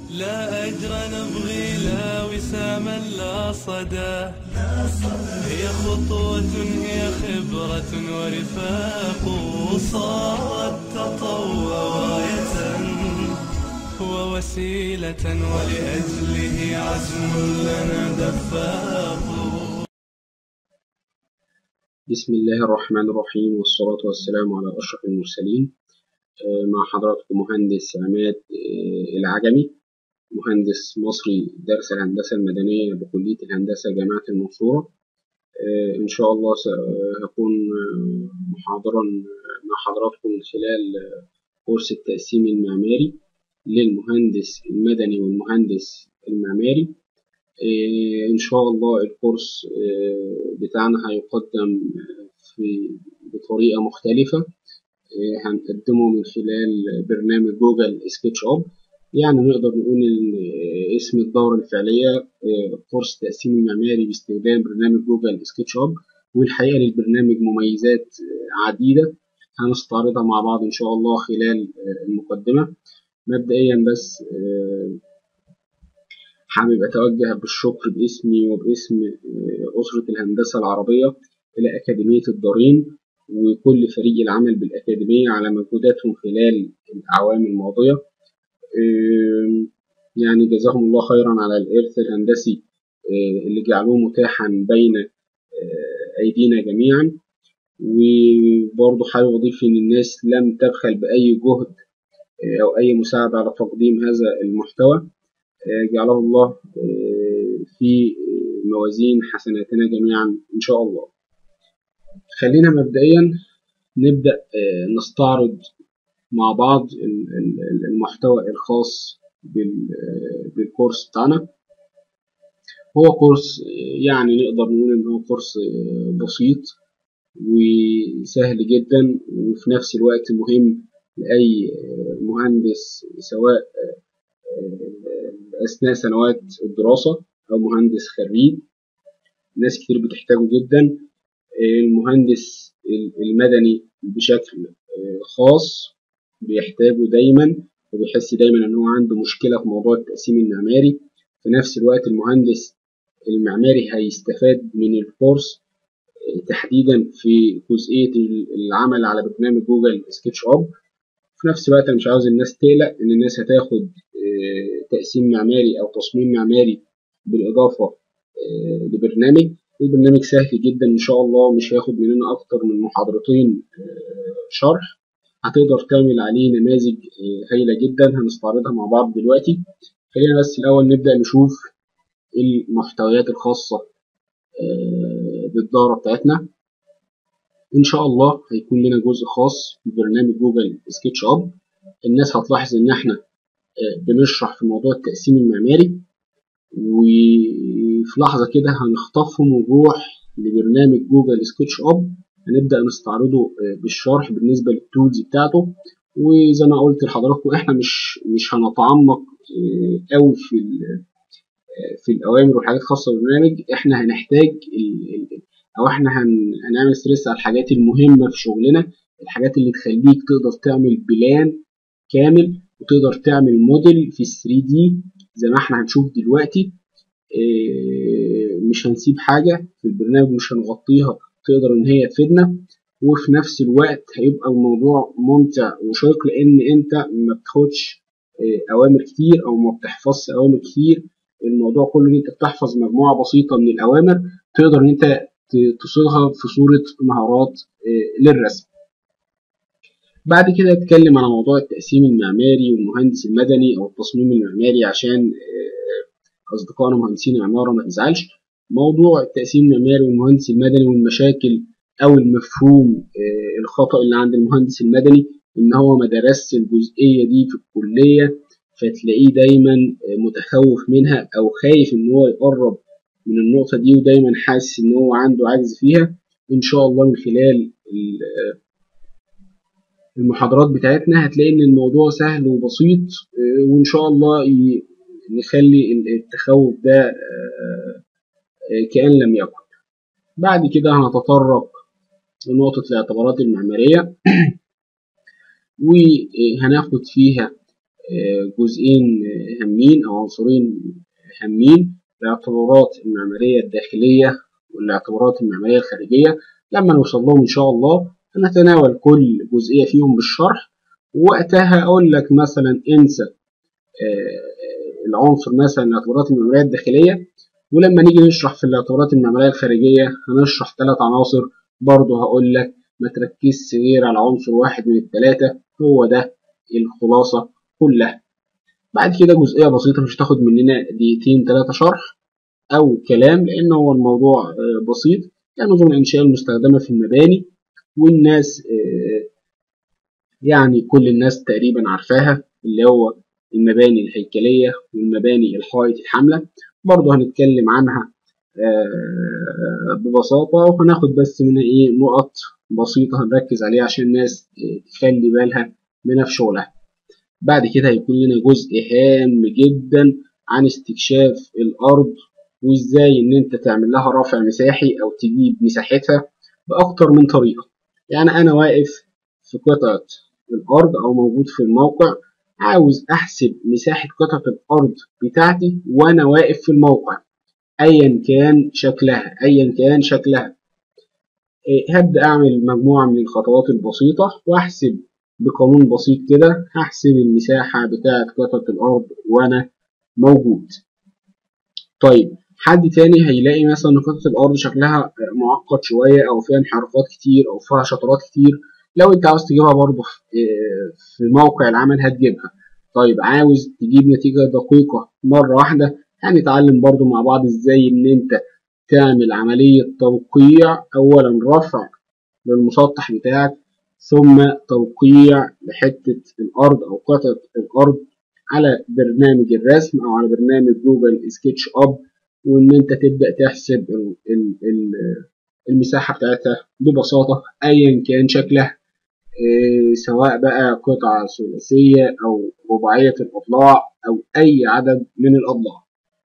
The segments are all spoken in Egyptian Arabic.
لا أجر نبغي لا وساما لا صدى هي خطوة هي خبرة ورفاق صارت تطوع راية ووسيلة ولأجله عزم لنا دفاق بسم الله الرحمن الرحيم والصلاة والسلام على أشرف المرسلين آه، مع حضراتكم مهندس عماد آه، العجمي مهندس مصري درس الهندسة المدنية بكلية الهندسة جامعة المنصورة آه، إن شاء الله هكون محاضرا مع حضراتكم من خلال كورس التقسيم المعماري للمهندس المدني والمهندس المعماري إن شاء الله الكورس بتاعنا هيقدم في بطريقة مختلفة هنقدمه من خلال برنامج جوجل سكتش اب يعني نقدر نقول ان اسم الدورة الفعلية كورس تقسيم المعماري باستخدام برنامج جوجل سكتش اب والحقيقة للبرنامج مميزات عديدة هنستعرضها مع بعض ان شاء الله خلال المقدمة مبدئيا بس حابب أتوجه بالشكر باسمي وباسم أسرة الهندسة العربية إلى أكاديمية الدارين وكل فريق العمل بالأكاديمية على مجهوداتهم خلال الأعوام الماضية يعني جزاهم الله خيرا على الإرث الهندسي اللي جعلوه متاحا بين أيدينا جميعا وبرضه حابب أضيف إن الناس لم تبخل بأي جهد أو أي مساعدة على تقديم هذا المحتوى جعله الله في موازين حسناتنا جميعا إن شاء الله خلينا مبدئيا نبدأ نستعرض مع بعض المحتوى الخاص بالكورس بتاعنا هو كورس يعني نقدر نقول إن هو كورس بسيط وسهل جدا وفي نفس الوقت مهم لأي مهندس سواء أثناء سنوات الدراسة أو مهندس خريج ناس كتير بتحتاجه جدا المهندس المدني بشكل خاص بيحتاجه دايما وبيحس دايما ان هو عنده مشكلة في موضوع التقسيم المعماري في نفس الوقت المهندس المعماري هيستفاد من الكورس تحديدا في جزئية العمل على برنامج جوجل سكتش اب في نفس الوقت انا مش عاوز الناس تقلق ان الناس هتاخد تقسيم معماري او تصميم معماري بالاضافه لبرنامج البرنامج سهل جدا ان شاء الله مش هياخد مننا اكتر من محاضرتين شرح هتقدر تعمل عليه نماذج هايله جدا هنستعرضها مع بعض دلوقتي خلينا بس الاول نبدا نشوف المحتويات الخاصه بالدوره بتاعتنا ان شاء الله هيكون لنا جزء خاص ببرنامج جوجل سكتش اب الناس هتلاحظ ان احنا بنشرح في موضوع التقسيم المعماري وفي لحظه كده هنخطفهم ونروح لبرنامج جوجل سكتش اب هنبدا نستعرضه بالشرح بالنسبه للتولز بتاعته وزي ما قلت لحضراتكم احنا مش مش هنتعمق قوي في في الاوامر والحاجات الخاصه بالبرنامج احنا هنحتاج او احنا هنعمل ستريس على الحاجات المهمه في شغلنا الحاجات اللي تخليك تقدر تعمل بلان كامل وتقدر تعمل موديل في 3 دي زي ما احنا هنشوف دلوقتي مش هنسيب حاجة في البرنامج مش هنغطيها تقدر ان هي تفيدنا وفي نفس الوقت هيبقى الموضوع ممتع وشيق لان انت ما بتاخدش اوامر كتير او ما بتحفظش اوامر كتير الموضوع كله ان انت بتحفظ مجموعة بسيطة من الاوامر تقدر ان انت تصيغها في صورة مهارات للرسم بعد كده اتكلم على موضوع التقسيم المعماري والمهندس المدني او التصميم المعماري عشان اصدقائنا مهندسين العمارة ما تزعلش موضوع التقسيم المعماري والمهندس المدني والمشاكل او المفهوم الخطأ اللي عند المهندس المدني ان هو ما درسش الجزئية دي في الكلية فتلاقيه دايما متخوف منها او خايف ان هو يقرب من النقطة دي ودايما حاسس ان هو عنده عجز فيها ان شاء الله من خلال المحاضرات بتاعتنا هتلاقي ان الموضوع سهل وبسيط وان شاء الله نخلي التخوف ده كأن لم يكن بعد كده هنتطرق لنقطة الاعتبارات المعمارية وهناخد فيها جزئين هامين أو عنصرين هامين الاعتبارات المعمارية الداخلية والاعتبارات المعمارية الخارجية لما نوصل لهم إن شاء الله هنتناول كل جزئية فيهم بالشرح وقتها أقول لك مثلا انسى العنصر مثلا الاعتبارات المعمارية الداخلية ولما نيجي نشرح في الاعتبارات المعمارية الخارجية هنشرح ثلاث عناصر برضه هقول لك ما تركزش غير على عنصر واحد من الثلاثة هو ده الخلاصة كلها بعد كده جزئية بسيطة مش هتاخد مننا دقيقتين ثلاثة شرح أو كلام لأن هو الموضوع بسيط يعني نظم الإنشاء المستخدمة في المباني والناس يعني كل الناس تقريبا عارفاها اللي هو المباني الهيكلية والمباني الحائط الحاملة برضه هنتكلم عنها ببساطة وهناخد بس منها إيه نقط بسيطة هنركز عليها عشان الناس تخلي بالها منها في شغلها بعد كده هيكون لنا جزء هام جدا عن استكشاف الأرض وإزاي إن أنت تعمل لها رفع مساحي أو تجيب مساحتها بأكتر من طريقة يعني أنا واقف في قطعة الأرض أو موجود في الموقع عاوز أحسب مساحة قطعة الأرض بتاعتي وأنا واقف في الموقع أيا كان شكلها أيا كان شكلها هبدأ أعمل مجموعة من الخطوات البسيطة وأحسب بقانون بسيط كده هحسب المساحة بتاعة قطعة الأرض وأنا موجود طيب حد تاني هيلاقي مثلا إن قطعة الأرض شكلها معقد شوية أو فيها انحرافات كتير أو فيها شطرات كتير لو أنت عاوز تجيبها برضه في موقع العمل هتجيبها طيب عاوز تجيب نتيجة دقيقة مرة واحدة هنتعلم برضه مع بعض إزاي إن أنت تعمل عملية توقيع أولا رفع للمسطح بتاعك ثم توقيع لحتة الأرض أو قطعة الأرض على برنامج الرسم أو على برنامج جوجل سكتش أب وإن أنت تبدأ تحسب المساحة بتاعتها ببساطة أيا كان شكلها سواء بقى قطعة ثلاثية أو رباعية الأضلاع أو أي عدد من الأضلاع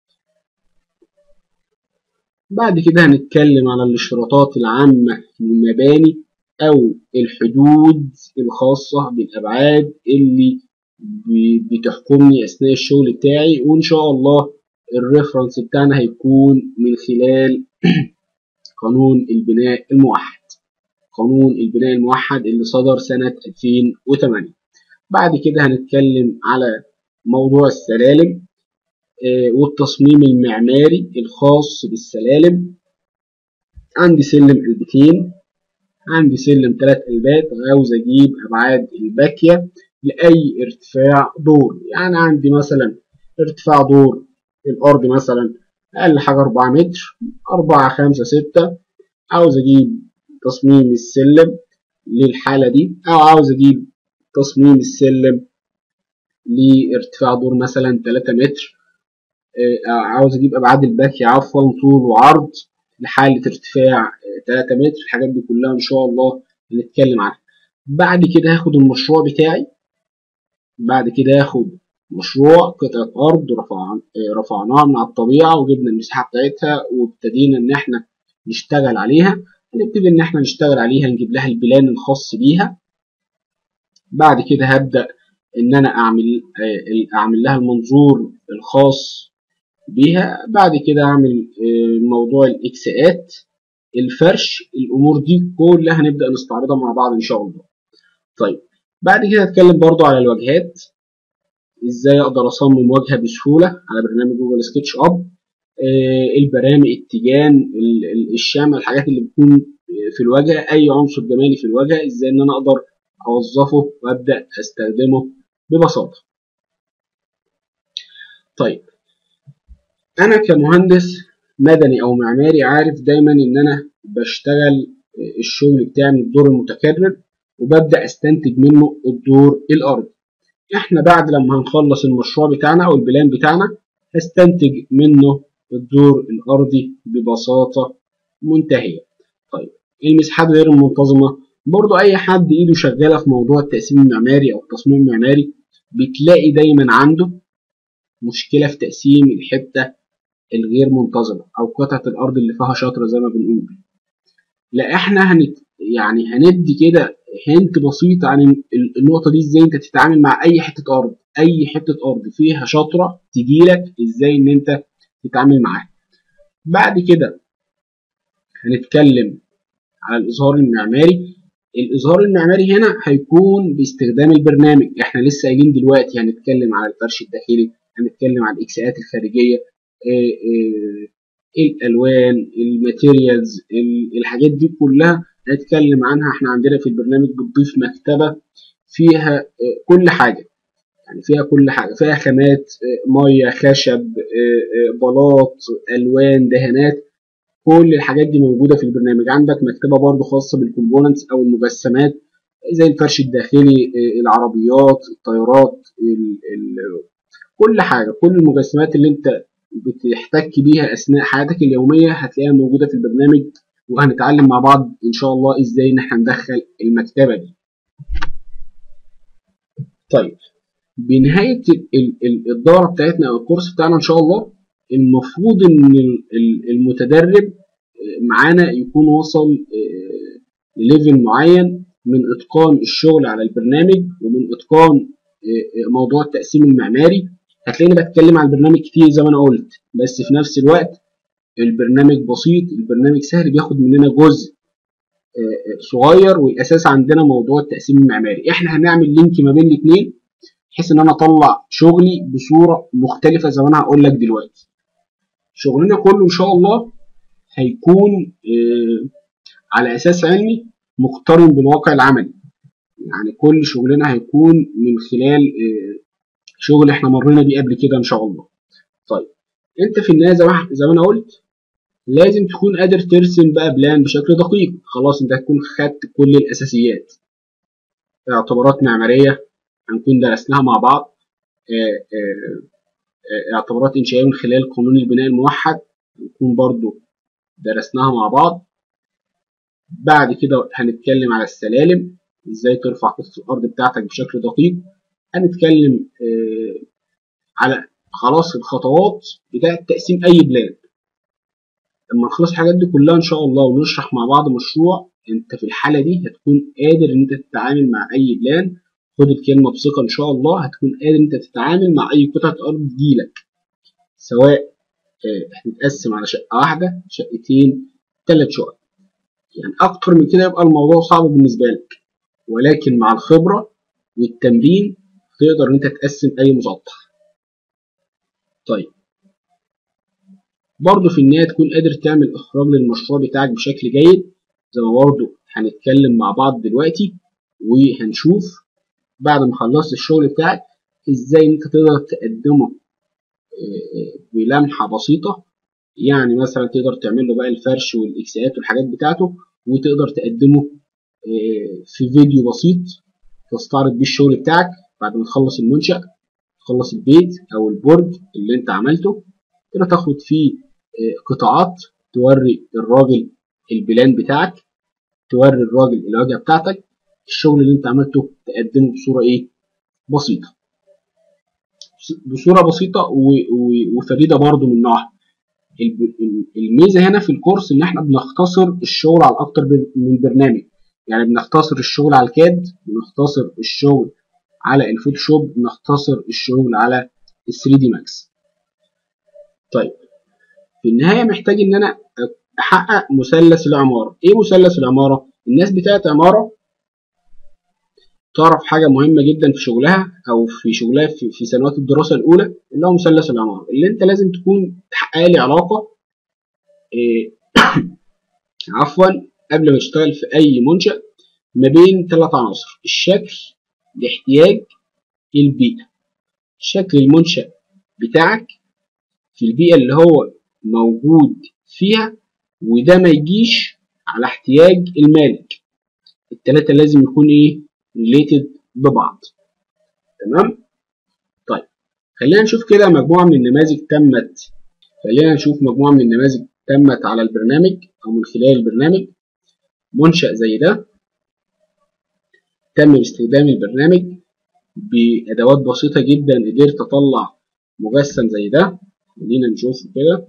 بعد كده هنتكلم على الاشتراطات العامة للمباني أو الحدود الخاصة بالأبعاد اللي بتحكمني أثناء الشغل بتاعي وإن شاء الله الريفرنس بتاعنا هيكون من خلال قانون البناء الموحد قانون البناء الموحد اللي صدر سنة 2008 بعد كده هنتكلم على موضوع السلالم والتصميم المعماري الخاص بالسلالم عندي سلم قلبتين عندي سلم تلات قلبات عاوز اجيب ابعاد الباكية لاي ارتفاع دور يعني عندي مثلا ارتفاع دور الارض مثلا اقل حاجة اربعة متر اربعة خمسة ستة عاوز اجيب تصميم السلم للحالة دي او عاوز اجيب تصميم السلم لارتفاع دور مثلا تلاتة متر عاوز اجيب ابعاد الباكية عفوا طول وعرض لحالة ارتفاع 3 متر الحاجات دي كلها ان شاء الله هنتكلم عنها بعد كده هاخد المشروع بتاعي بعد كده هاخد مشروع قطعة أرض رفع رفعناها من على الطبيعة وجبنا المساحة بتاعتها وابتدينا إن إحنا نشتغل عليها هنبتدي إن إحنا نشتغل عليها نجيب لها البلان الخاص بيها بعد كده هبدأ إن أنا أعمل أعمل لها المنظور الخاص بيها بعد كده أعمل موضوع الإكساءات الفرش الأمور دي كلها هنبدأ نستعرضها مع بعض إن شاء الله طيب بعد كده هتكلم برضو على الواجهات ازاي اقدر اصمم واجهه بسهوله على برنامج جوجل سكتش اب البرامج التيجان الشمع الحاجات اللي بتكون في الواجهه اي عنصر جمالي في الواجهه ازاي ان انا اقدر اوظفه وابدا استخدمه ببساطه طيب انا كمهندس مدني او معماري عارف دايما ان انا بشتغل الشغل بتاعي من الدور المتكرر وببدا استنتج منه الدور الارضي احنا بعد لما هنخلص المشروع بتاعنا او البلان بتاعنا هستنتج منه الدور الارضي ببساطه منتهيه طيب المساحات غير المنتظمه برضو اي حد ايده شغاله في موضوع التقسيم المعماري او التصميم المعماري بتلاقي دايما عنده مشكله في تقسيم الحته الغير منتظمه او قطعه الارض اللي فيها شطر زي ما بنقول لا احنا هنت يعني هندي كده هنت بسيط عن النقطه دي ازاي انت تتعامل مع اي حته ارض اي حته ارض فيها شطره تجيلك ازاي ان انت تتعامل معاها بعد كده هنتكلم على الاظهار المعماري الاظهار المعماري هنا هيكون باستخدام البرنامج احنا لسه قايلين دلوقتي هنتكلم على الفرش الداخلي هنتكلم على الاكساءات الخارجيه إيه إيه الالوان الماتيريالز الحاجات دي كلها هنتكلم عنها احنا عندنا في البرنامج بتضيف مكتبه فيها إيه كل حاجه يعني فيها كل حاجه فيها خامات ميه خشب بلاط الوان دهانات كل الحاجات دي موجوده في البرنامج عندك مكتبه برضو خاصه بالكومبوننتس او المجسمات زي الفرش الداخلي العربيات الطيارات ال ال كل حاجه كل المجسمات اللي انت بتحتك بيها اثناء حياتك اليوميه هتلاقيها موجوده في البرنامج وهنتعلم مع بعض ان شاء الله ازاي ان احنا ندخل المكتبه دي طيب بنهايه الدوره بتاعتنا او الكورس بتاعنا ان شاء الله المفروض ان المتدرب معانا يكون وصل لليفل معين من اتقان الشغل على البرنامج ومن اتقان موضوع التقسيم المعماري هتلاقيني بتكلم عن البرنامج كتير زي ما انا قلت بس في نفس الوقت البرنامج بسيط البرنامج سهل بياخد مننا جزء صغير والاساس عندنا موضوع التقسيم المعماري احنا هنعمل لينك ما بين الاثنين بحيث ان انا اطلع شغلي بصوره مختلفه زي ما انا هقول لك دلوقتي شغلنا كله ان شاء الله هيكون على اساس علمي مقترن بالواقع العملي يعني كل شغلنا هيكون من خلال شغل احنا مرينا بيه قبل كده ان شاء الله طيب انت في النهايه زي ما زي ما انا قلت لازم تكون قادر ترسم بقى بلان بشكل دقيق خلاص انت هتكون خدت كل الاساسيات اعتبارات معماريه هنكون درسناها مع بعض اعتبارات انشائيه من خلال قانون البناء الموحد هنكون برضو درسناها مع بعض بعد كده هنتكلم على السلالم ازاي ترفع قصة الارض بتاعتك بشكل دقيق هنتكلم على خلاص الخطوات بتاعة تقسيم اي بلان لما نخلص الحاجات دي كلها ان شاء الله ونشرح مع بعض مشروع انت في الحالة دي هتكون قادر ان انت تتعامل مع اي بلان خد الكلمة بثقة ان شاء الله هتكون قادر ان انت تتعامل مع اي قطعة ارض تجيلك سواء هتتقسم على شقة واحدة شقتين ثلاث شقق يعني اكتر من كده يبقى الموضوع صعب بالنسبة لك ولكن مع الخبرة والتمرين تقدر ان انت تقسم اي مسطح طيب برضه في النهاية تكون قادر تعمل اخراج للمشروع بتاعك بشكل جيد زي ما برضه هنتكلم مع بعض دلوقتي وهنشوف بعد ما خلصت الشغل بتاعك ازاي انت تقدر تقدمه بلمحة بسيطة يعني مثلا تقدر تعمل له بقى الفرش والاكسات والحاجات بتاعته وتقدر تقدمه في فيديو بسيط تستعرض بيه الشغل بتاعك بعد ما تخلص المنشأ تخلص البيت او البرج اللي انت عملته كده تاخد فيه قطاعات توري الراجل البلان بتاعك توري الراجل الواجهة بتاعتك الشغل اللي انت عملته تقدمه بصورة ايه بسيطة بصورة بسيطة وفريدة برضو من نوعها الميزة هنا في الكورس ان احنا بنختصر الشغل على اكتر من برنامج يعني بنختصر الشغل على الكاد بنختصر الشغل على الفوتوشوب بنختصر الشغل على ال 3 دي ماكس طيب في النهاية محتاج ان انا احقق مثلث العمارة ايه مثلث العمارة الناس بتاعت عمارة تعرف حاجة مهمة جدا في شغلها أو في شغلها في, في سنوات الدراسة الأولى اللي هو مثلث العمارة اللي أنت لازم تكون تحقق لي علاقة إيه عفوا قبل ما تشتغل في أي منشأ ما بين ثلاث عناصر الشكل الاحتياج البيئة شكل المنشأ بتاعك في البيئة اللي هو موجود فيها وده ما يجيش على احتياج المالك التلاتة لازم يكون ايه ريليتد ببعض تمام طيب خلينا نشوف كده مجموعة من النماذج تمت خلينا نشوف مجموعة من النماذج تمت على البرنامج أو من خلال البرنامج منشأ زي ده تم باستخدام البرنامج بأدوات بسيطة جدا قدرت أطلع مجسم زي ده خلينا نشوفه كده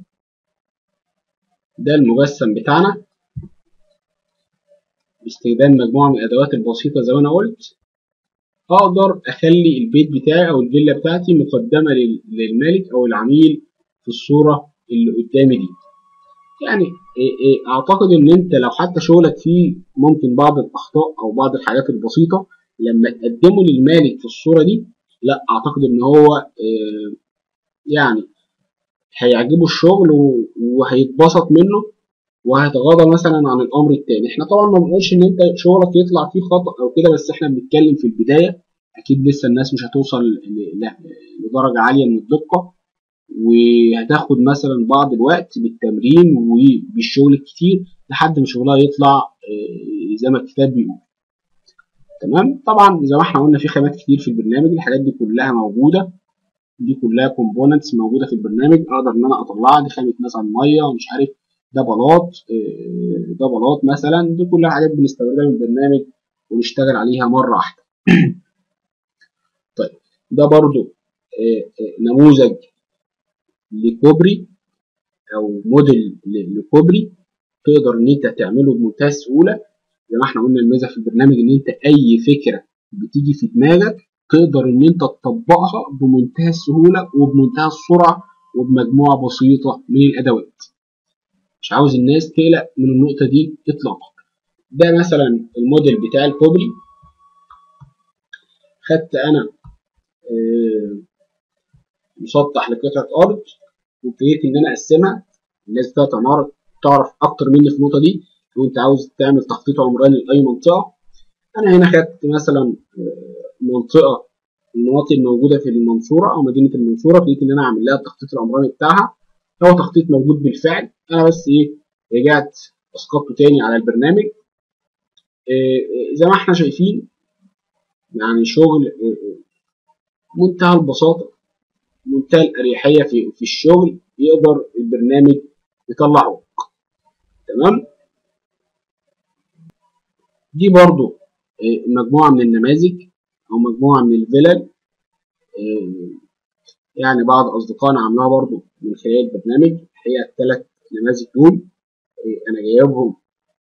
ده المجسم بتاعنا باستخدام مجموعة من الأدوات البسيطة زي ما أنا قلت اقدر اخلي البيت بتاعي او الفيلا بتاعتي مقدمه للمالك او العميل في الصوره اللي قدامي دي يعني اعتقد ان انت لو حتى شغلك فيه ممكن بعض الاخطاء او بعض الحاجات البسيطه لما تقدمه للمالك في الصوره دي لا اعتقد ان هو يعني هيعجبه الشغل وهيتبسط منه وهيتغاضى مثلا عن الامر التاني احنا طبعا ما بنقولش ان انت شغلك يطلع فيه خطا او كده بس احنا بنتكلم في البدايه اكيد لسه الناس مش هتوصل لدرجه عاليه من الدقه وهتاخد مثلا بعض الوقت بالتمرين وبالشغل الكتير لحد ما شغلها يطلع زي ما الكتاب بيقول تمام طبعا زي ما احنا قلنا في خامات كتير في البرنامج الحاجات دي كلها موجوده دي كلها كومبوننتس موجوده في البرنامج اقدر ان انا اطلعها دي خامه مثلا ميه ومش عارف ده بلاط ده بلاط مثلا دي كلها حاجات بنستوردها من البرنامج ونشتغل عليها مره واحده طيب ده برضو نموذج لكوبري او موديل لكوبري تقدر ان انت تعمله بمنتهى السهوله زي ما احنا قلنا الميزه في البرنامج ان انت اي فكره بتيجي في دماغك تقدر ان انت تطبقها بمنتهى السهوله وبمنتهى السرعه وبمجموعه بسيطه من الادوات مش عاوز الناس تقلق من النقطه دي اطلاقا ده مثلا الموديل بتاع الكوبري خدت انا مسطح لقطعه ارض وابتديت ان انا اقسمها الناس بتاعت عمارة تعرف اكتر مني في النقطه دي لو انت عاوز تعمل تخطيط عمراني لاي منطقه انا هنا خدت مثلا منطقه المناطق الموجوده في المنصوره او مدينه المنصوره ابتديت ان انا اعمل لها التخطيط العمراني بتاعها هو تخطيط موجود بالفعل انا بس ايه رجعت اسقطته تاني على البرنامج إيه زي ما احنا شايفين يعني شغل منتهى البساطه منتهى الاريحيه في في الشغل يقدر البرنامج يطلعه تمام دي برضو مجموعه من النماذج او مجموعه من الفلل يعني بعض اصدقائنا عملوها برضو من خلال البرنامج هي الثلاث نماذج دول انا جايبهم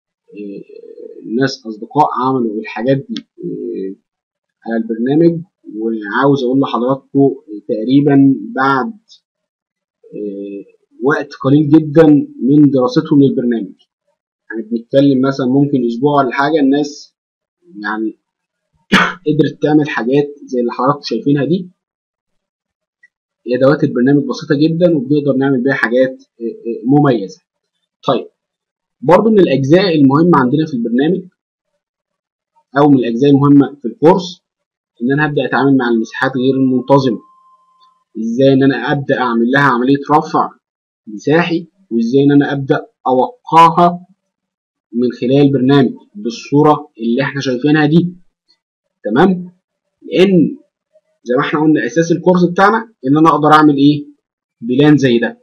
ناس اصدقاء عملوا الحاجات دي على البرنامج وعاوز اقول لحضراتكم تقريبا بعد وقت قليل جدا من دراستهم للبرنامج يعني بنتكلم مثلا ممكن اسبوع ولا حاجه الناس يعني قدرت تعمل حاجات زي اللي حضراتكم شايفينها دي ادوات البرنامج بسيطه جدا وبنقدر نعمل بيها حاجات مميزه طيب برضو من الاجزاء المهمه عندنا في البرنامج او من الاجزاء المهمه في الكورس ان انا هبدا اتعامل مع المساحات غير المنتظمه ازاي ان انا ابدا اعمل لها عمليه رفع مساحي وازاي ان انا ابدا اوقعها من خلال البرنامج بالصوره اللي احنا شايفينها دي تمام لان زي ما احنا قلنا اساس الكورس بتاعنا ان انا اقدر اعمل ايه بلان زي ده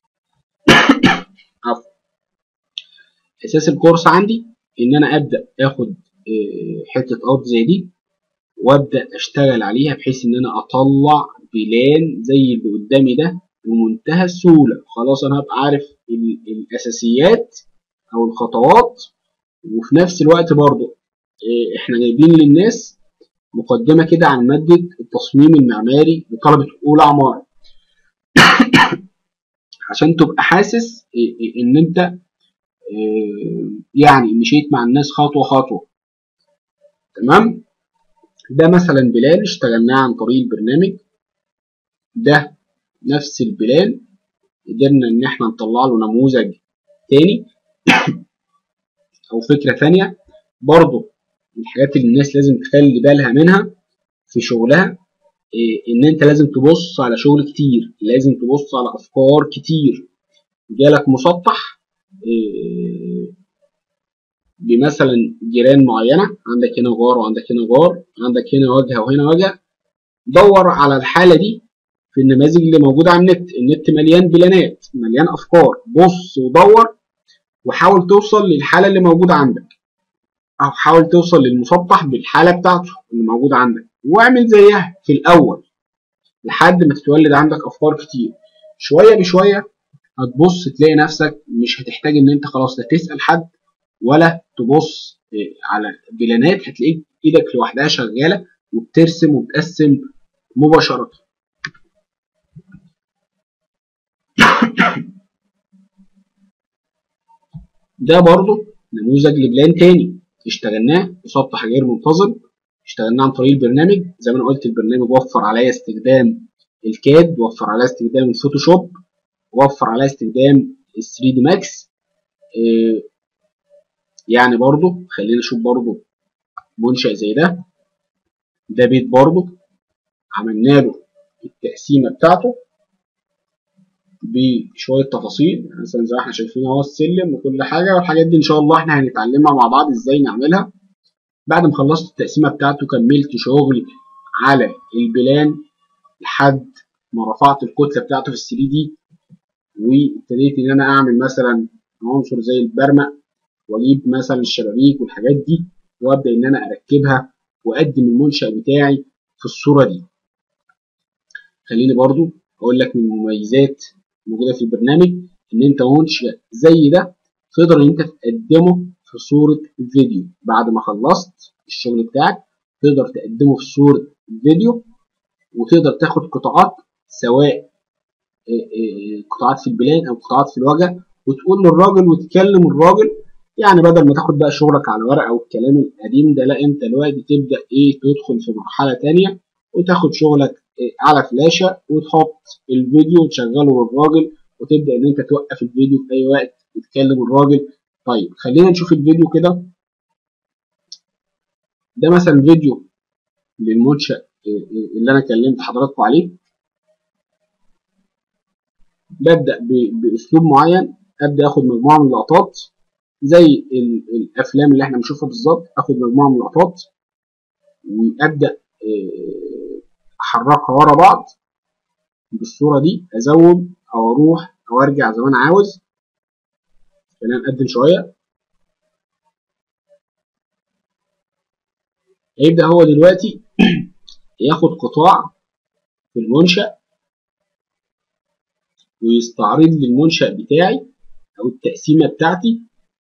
عفوا اساس الكورس عندي ان انا ابدا اخد حته ارض زي دي وابدا اشتغل عليها بحيث ان انا اطلع بلان زي اللي قدامي ده بمنتهى السهوله خلاص انا هبقى عارف الاساسيات او الخطوات وفي نفس الوقت برضو احنا جايبين للناس مقدمه كده عن ماده التصميم المعماري لطلبه اولى عماره عشان تبقى حاسس ان انت يعني مشيت مع الناس خطوه خطوه تمام ده مثلا بلان اشتغلناه عن طريق البرنامج ده نفس البلان قدرنا ان احنا نطلع له نموذج تاني او فكره ثانيه برضو من الحاجات اللي الناس لازم تخلي بالها منها في شغلها ان انت لازم تبص على شغل كتير لازم تبص على افكار كتير جالك مسطح بمثلا جيران معينه عندك هنا جار وعندك هنا جار عندك هنا واجهه وهنا واجهه دور على الحاله دي في النماذج اللي موجوده على النت النت مليان بلانات مليان افكار بص ودور وحاول توصل للحاله اللي موجوده عندك او حاول توصل للمسطح بالحاله بتاعته اللي موجوده عندك واعمل زيها في الاول لحد ما تتولد عندك افكار كتير شويه بشويه هتبص تلاقي نفسك مش هتحتاج ان انت خلاص لا تسال حد ولا تبص على بلانات هتلاقيك ايدك لوحدها شغاله وبترسم وبتقسم مباشرة ده برضو نموذج لبلان تاني اشتغلناه مسطح غير منتظم اشتغلناه عن طريق البرنامج زي ما انا قلت البرنامج وفر عليا استخدام الكاد وفر عليا استخدام الفوتوشوب وفر عليا استخدام ال 3 دي ماكس اه يعني برضو خلينا نشوف برضو منشأ زي ده ده بيت برضو عملنا له التقسيمة بتاعته بشوية تفاصيل مثلا زي ما احنا شايفين اهو السلم وكل حاجة والحاجات دي ان شاء الله احنا هنتعلمها مع بعض ازاي نعملها بعد ما خلصت التقسيمة بتاعته كملت شغل على البلان لحد ما رفعت الكتلة بتاعته في ال 3 دي وابتديت ان انا اعمل مثلا عنصر زي البرمق واجيب مثلا الشبابيك والحاجات دي وابدا ان انا اركبها واقدم المنشأ بتاعي في الصورة دي خليني برضو اقول لك من المميزات موجودة في البرنامج ان انت منشأ زي ده تقدر ان انت تقدمه في صورة فيديو بعد ما خلصت الشغل بتاعك تقدر تقدمه في صورة فيديو وتقدر تاخد قطاعات سواء قطاعات في البلان او قطاعات في الوجه وتقول للراجل وتكلم الراجل يعني بدل ما تاخد بقى شغلك على ورقه والكلام القديم ده لا انت دلوقتي تبدا ايه تدخل في مرحله تانية وتاخد شغلك إيه على فلاشه وتحط الفيديو وتشغله للراجل وتبدا ان انت توقف الفيديو في اي وقت وتكلم الراجل طيب خلينا نشوف الفيديو كده ده مثلا فيديو للمنشأ اللي انا كلمت حضراتكم عليه ببدا باسلوب معين ابدا اخد مجموعه من اللقطات زي الافلام اللي احنا بنشوفها بالظبط اخد مجموعه من اللقطات وابدا احركها ورا بعض بالصوره دي ازوم او اروح او ارجع زي ما انا عاوز خلينا نقدم شويه هيبدا هو دلوقتي ياخد قطاع في المنشأ ويستعرض لي المنشأ بتاعي أو التقسيمة بتاعتي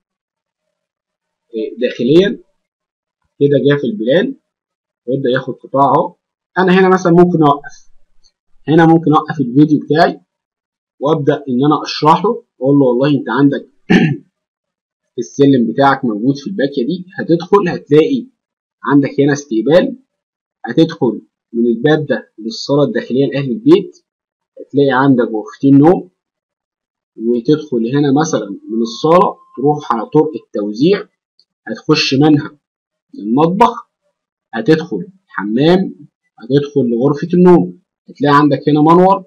داخليا كده جه في البلان ويبدأ ياخد قطاع أهو أنا هنا مثلا ممكن أوقف هنا ممكن أوقف الفيديو بتاعي وأبدأ إن أنا أشرح له أقول له والله أنت عندك السلم بتاعك موجود في الباكية دي هتدخل هتلاقي عندك هنا استقبال هتدخل من الباب ده للصالة الداخلية لأهل البيت هتلاقي عندك غرفتين نوم وتدخل هنا مثلا من الصالة تروح على طرق التوزيع هتخش منها المطبخ هتدخل حمام هتدخل لغرفة النوم هتلاقي عندك هنا منور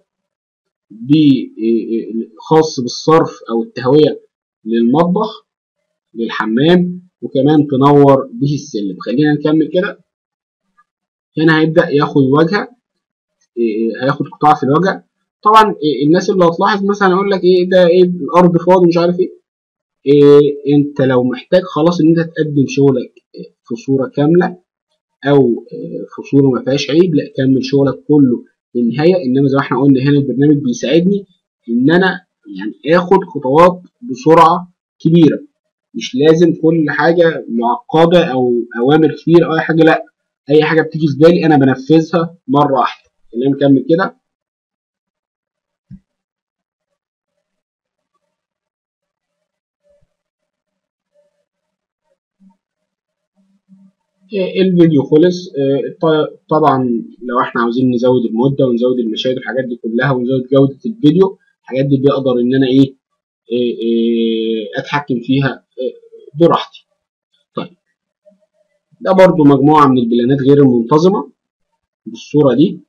خاص بالصرف أو التهوية للمطبخ للحمام وكمان تنور به السلم خلينا نكمل كده هنا هيبدأ ياخد واجهة هياخد قطاع في الواجهة طبعا الناس اللي هتلاحظ مثلا يقول لك ايه ده ايه الارض فاضي مش عارف ايه, إيه انت لو محتاج خلاص ان انت تقدم شغلك في صوره كامله او في صوره ما فيهاش عيب لا كمل شغلك كله للنهايه انما زي ما احنا قلنا هنا البرنامج بيساعدني ان انا يعني اخد خطوات بسرعه كبيره مش لازم كل حاجه معقده او اوامر كتير او اي حاجه لا اي حاجه بتيجي في بالي انا بنفذها مره واحده خلينا نكمل كده الفيديو خلص طبعا لو احنا عاوزين نزود المده ونزود المشاهد والحاجات دي كلها ونزود جوده الفيديو الحاجات دي بقدر ان انا ايه, إيه, إيه اتحكم فيها براحتي طيب ده برضو مجموعه من البلانات غير المنتظمه بالصوره دي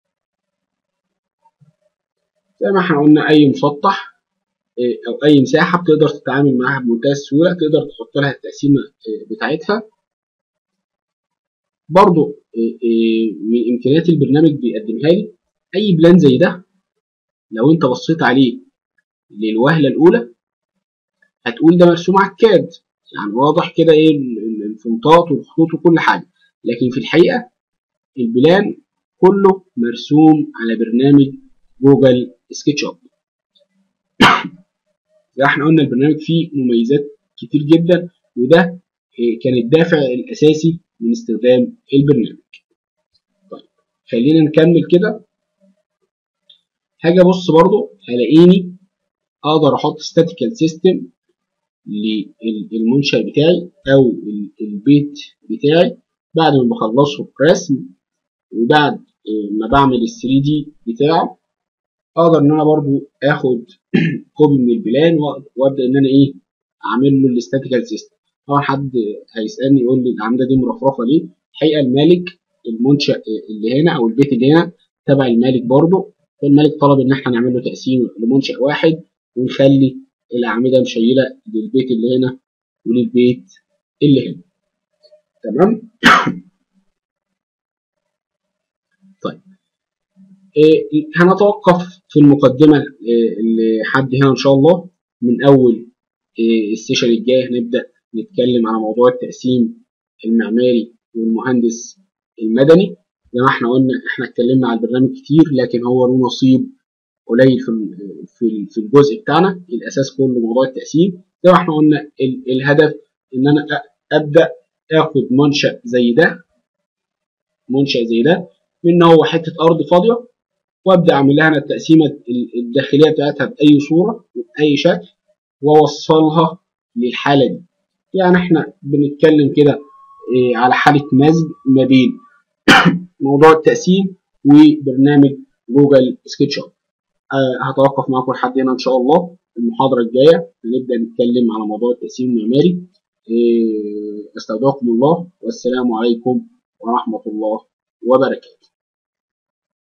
زي ما احنا قلنا اي مسطح او اي مساحه بتقدر تتعامل معاها بمنتهى السهوله تقدر تحط لها التقسيمه بتاعتها برضو من امكانيات البرنامج بيقدمها لي اي بلان زي ده لو انت بصيت عليه للوهله الاولى هتقول ده مرسوم على الكاد يعني واضح كده ايه الفونتات والخطوط وكل حاجه لكن في الحقيقه البلان كله مرسوم على برنامج جوجل سكتش اب زي احنا قلنا البرنامج فيه مميزات كتير جدا وده كان الدافع الاساسي من استخدام البرنامج خلينا نكمل كده هاجي ابص برضو هلاقيني اقدر احط statical system للمنشأ بتاعي او البيت بتاعي بعد ما بخلصه رسم وبعد ما بعمل ال 3 دي بتاعه اقدر ان انا برضو اخد كوبي من البلان وابدا ان انا ايه اعمل له الاستاتيكال سيستم طبعا حد هيسالني يقول لي العمده دي مرفرفه ليه الحقيقه المالك المنشا اللي هنا او البيت اللي هنا تبع المالك برضو فالمالك طلب ان احنا نعمل له تقسيم لمنشا واحد ونخلي الاعمده مشيله للبيت اللي هنا وللبيت اللي هنا تمام طيب إيه هنتوقف في المقدمة إيه لحد هنا إن شاء الله من أول إيه السيشن الجاي هنبدأ نتكلم على موضوع التقسيم المعماري والمهندس المدني زي ما احنا قلنا احنا اتكلمنا على البرنامج كتير لكن هو له نصيب قليل في في في الجزء بتاعنا الاساس كله موضوع التقسيم زي ما احنا قلنا الهدف ان انا ابدا اخد منشا زي ده منشا زي ده من هو حته ارض فاضيه وابدا اعمل لها انا التقسيمه الداخليه بتاعتها باي صوره وباي شكل واوصلها للحاله دي يعني احنا بنتكلم كده إيه على حاله مزج ما بين موضوع التقسيم وبرنامج جوجل سكتش اب أه هتوقف معاكم لحد هنا ان شاء الله المحاضره الجايه هنبدا نتكلم على موضوع التقسيم المعماري إيه استودعكم الله والسلام عليكم ورحمه الله وبركاته